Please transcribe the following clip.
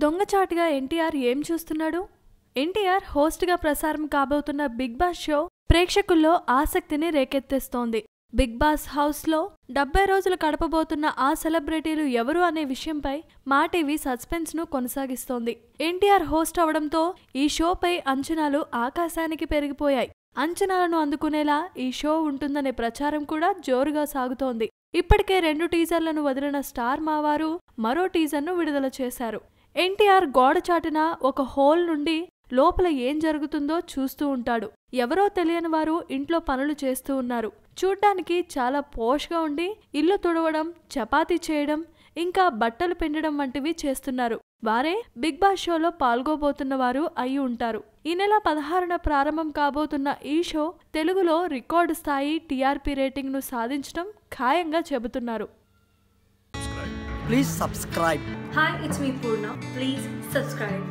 దొంగచాటుగా ఎన్టీఆర్ ఏం చూస్తున్నాడు ఎన్టీఆర్ హోస్ట్గా ప్రసారం కాబోతున్న బిగ్ బాస్ షో ప్రేక్షకుల్లో ఆసక్తిని రేకెత్తిస్తోంది బిగ్ బాస్ హౌస్లో డెబ్బై రోజులు గడపబోతున్న ఆ సెలబ్రిటీలు ఎవరు అనే విషయంపై మా టీవీ సస్పెన్స్ను కొనసాగిస్తోంది ఎన్టీఆర్ హోస్ట్ అవడంతో ఈ షోపై అంచనాలు ఆకాశానికి పెరిగిపోయాయి అంచనాలను అందుకునేలా ఈ షో ఉంటుందనే ప్రచారం కూడా జోరుగా సాగుతోంది ఇప్పటికే రెండు టీజర్లను వదిలిన స్టార్ మావారు మరో టీజర్ను విడుదల చేశారు ఎన్టీఆర్ గోడ చాటున ఒక హోల్ నుండి లోపల ఏం జరుగుతుందో చూస్తూ ఉంటాడు ఎవరో తెలియని వారు ఇంట్లో పనులు చేస్తూ ఉన్నారు చూడ్డానికి చాలా పోష్గా ఉండి ఇల్లు తుడవడం చపాతీ చేయడం ఇంకా బట్టలు పిండడం వంటివి చేస్తున్నారు వారే బిగ్ బాస్ షోలో పాల్గొబోతున్న వారు అయి ఉంటారు ఈ నెల పదహారున ప్రారంభం కాబోతున్న ఈ షో తెలుగులో రికార్డు స్థాయి టీఆర్పీ రేటింగ్ను సాధించడం ఖాయంగా చెబుతున్నారు Please subscribe. Hi, it's me Purna. Please subscribe.